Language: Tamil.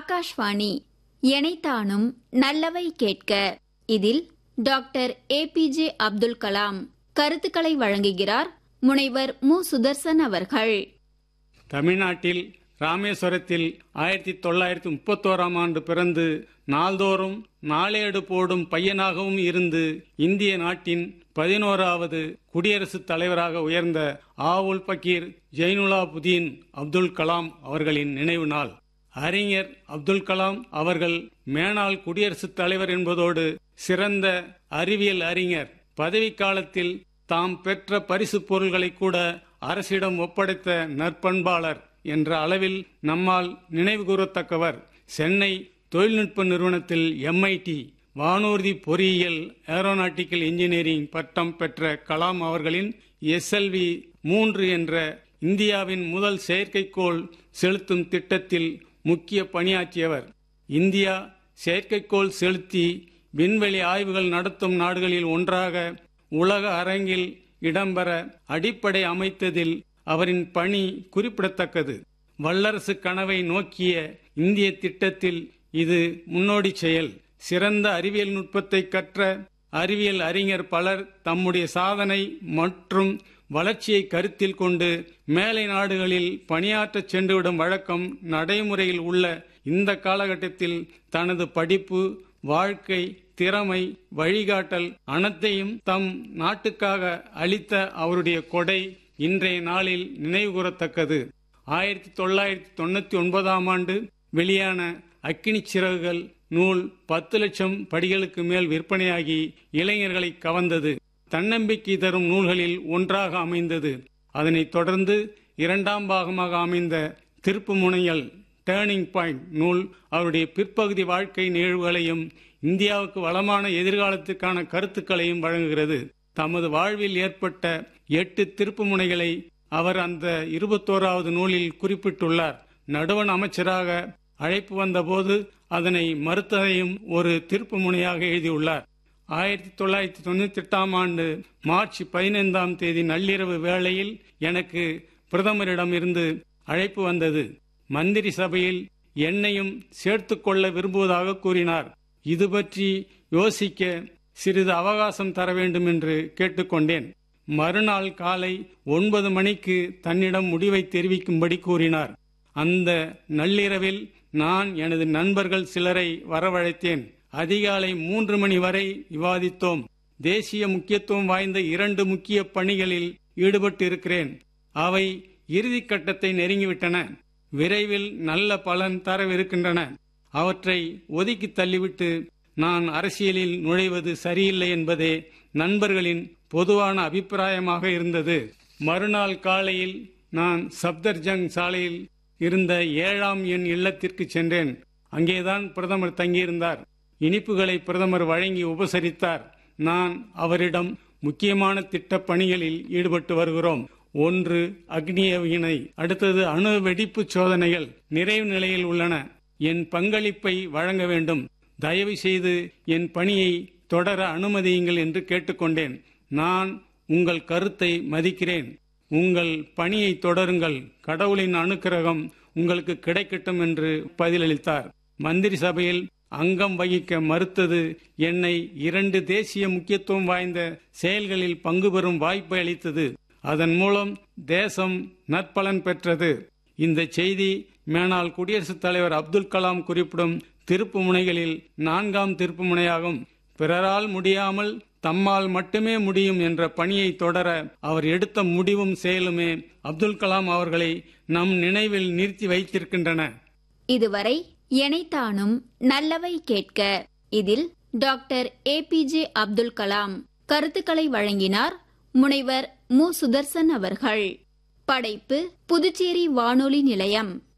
ஆகாஷ்வாணி எனைத்தானும் நல்லவை கேட்க இதில் டாக்டர் ஏபிஜே அப்துல் கலாம் கருத்துக்களை வழங்குகிறார் முனைவர் மு சுதர்சன் அவர்கள் தமிழ்நாட்டில் ராமேஸ்வரத்தில் ஆயிரத்தி தொள்ளாயிரத்தி முப்பத்தோராம் ஆண்டு பிறந்து நாள்தோறும் நாளேடு போடும் பையனாகவும் இருந்து இந்திய நாட்டின் பதினோராவது குடியரசுத் தலைவராக உயர்ந்த ஆவுல் பக்கீர் ஜெயினுலாபுதீன் அப்துல் கலாம் அவர்களின் நினைவு நாள் அறிஞர் அப்துல் கலாம் அவர்கள் மேனாள் குடியரசுத் தலைவர் என்பதோடு சிறந்த அறிவியல் அறிஞர் பதவிக்காலத்தில் தாம் பெற்ற பரிசு பொருள்களை கூட அரசிடம் ஒப்படைத்த நற்பண்பாளர் என்ற அளவில் நம்மால் நினைவு கூறத்தக்கவர் சென்னை தொழில்நுட்ப நிறுவனத்தில் எம்ஐடி வானூர்தி பொறியியல் ஏரோநாட்டிக்கல் இன்ஜினியரிங் பட்டம் பெற்ற கலாம் அவர்களின் எஸ்எல்வி மூன்று என்ற இந்தியாவின் முதல் செயற்கைக்கோள் செலுத்தும் திட்டத்தில் முக்கிய பணியாற்றியவர் இந்தியா செயற்கைக்கோள் செலுத்தி விண்வெளி ஆய்வுகள் நடத்தும் நாடுகளில் ஒன்றாக உலக அரங்கில் இடம்பெற அடிப்படை அமைத்ததில் அவரின் பணி குறிப்பிடத்தக்கது வல்லரசு கனவை நோக்கிய இந்திய திட்டத்தில் இது முன்னோடி செயல் சிறந்த அறிவியல் நுட்பத்தை கற்ற அறிவியல் அறிஞர் பலர் தம்முடைய சாதனை மற்றும் வளர்ச்சியை கருத்தில் கொண்டு மேலை நாடுகளில் பணியாற்றச் சென்றுவிடும் வழக்கம் நடைமுறையில் உள்ள இந்த காலகட்டத்தில் தனது படிப்பு வாழ்க்கை திறமை வழிகாட்டல் அனைத்தையும் தம் நாட்டுக்காக அளித்த அவருடைய கொடை இன்றைய நாளில் நினைவுகூரத்தக்கது ஆயிரத்தி தொள்ளாயிரத்தி தொண்ணூத்தி ஒன்பதாம் ஆண்டு வெளியான அக்கினி சிறகுகள் நூல் பத்து லட்சம் படிகளுக்கு மேல் விற்பனையாகி இளைஞர்களை கவர்ந்தது தன்னம்பிக்கை தரும் நூல்களில் ஒன்றாக அமைந்தது அதனைத் தொடர்ந்து இரண்டாம் பாகமாக அமைந்த திருப்பு முனையல் டேர்னிங் பாயிண்ட் நூல் அவருடைய பிற்பகுதி வாழ்க்கை நிகழ்வுகளையும் இந்தியாவுக்கு வளமான எதிர்காலத்திற்கான கருத்துக்களையும் வழங்குகிறது தமது வாழ்வில் ஏற்பட்ட எட்டு திருப்பு முனைகளை அவர் அந்த இருபத்தோராவது நூலில் குறிப்பிட்டுள்ளார் நடுவண் அமைச்சராக அழைப்பு வந்தபோது அதனை மறுத்ததையும் ஒரு திருப்பு முனையாக எழுதியுள்ளார் ஆயிரத்தி தொள்ளாயிரத்தி தொண்ணூத்தி எட்டாம் ஆண்டு மார்ச் பதினைந்தாம் தேதி நள்ளிரவு வேளையில் எனக்கு பிரதமரிடம் இருந்து அழைப்பு வந்தது மந்திரி சபையில் என்னையும் சேர்த்து கொள்ள விரும்புவதாக கூறினார் இது பற்றி யோசிக்க சிறிது அவகாசம் தர வேண்டும் என்று கேட்டுக்கொண்டேன் மறுநாள் காலை ஒன்பது மணிக்கு தன்னிடம் முடிவை தெரிவிக்கும்படி கூறினார் அந்த நள்ளிரவில் நான் எனது நண்பர்கள் சிலரை வரவழைத்தேன் அதிகாலை மூன்று மணி வரை விவாதித்தோம் தேசிய முக்கியத்துவம் வாய்ந்த இரண்டு முக்கிய பணிகளில் ஈடுபட்டு இருக்கிறேன் அவை இறுதி கட்டத்தை நெருங்கிவிட்டன விரைவில் நல்ல பலன் தரவிருக்கின்றன அவற்றை ஒதுக்கி தள்ளிவிட்டு நான் அரசியலில் நுழைவது சரியில்லை என்பதே நண்பர்களின் பொதுவான அபிப்பிராயமாக இருந்தது மறுநாள் காலையில் நான் சப்தர்ஜங் சாலையில் இருந்த ஏழாம் எண் இல்லத்திற்கு சென்றேன் அங்கேதான் பிரதமர் தங்கியிருந்தார் இனிப்புகளை பிரதமர் வழங்கி உபசரித்தார் நான் அவரிடம் முக்கியமான திட்ட பணிகளில் ஈடுபட்டு வருகிறோம் ஒன்று அக்னியவினை அடுத்தது அணு வெடிப்பு சோதனைகள் நிறைவு நிலையில் உள்ளன என் பங்களிப்பை வழங்க வேண்டும் தயவு செய்து என் பணியை தொடர அனுமதியுங்கள் என்று கேட்டுக்கொண்டேன் நான் உங்கள் கருத்தை மதிக்கிறேன் உங்கள் பணியை தொடருங்கள் கடவுளின் அனுக்கிரகம் உங்களுக்கு கிடைக்கட்டும் என்று பதிலளித்தார் மந்திரி சபையில் அங்கம் வகிக்க மறுத்தது என்னை இரண்டு தேசிய முக்கியத்துவம் வாய்ந்த செயல்களில் பங்கு பெறும் வாய்ப்பை அளித்தது அதன் மூலம் தேசம் நற்பலன் பெற்றது இந்த செய்தி மேனால் குடியரசுத் தலைவர் அப்துல் கலாம் குறிப்பிடும் திருப்பு முனைகளில் நான்காம் திருப்பு முனையாகும் பிறரால் முடியாமல் தம்மால் மட்டுமே முடியும் என்ற பணியை தொடர அவர் எடுத்த முடிவும் செயலுமே அப்துல் கலாம் அவர்களை நம் நினைவில் நிறுத்தி வைத்திருக்கின்றன இதுவரை எனைத்தானும் நல்லவை கேட்க இதில் டாக்டர் ஏபிஜே அப்துல் கலாம் கருத்துக்களை வழங்கினார் முனைவர் மு சுதர்சன் அவர்கள் படைப்பு புதுச்சேரி வானொலி நிலையம்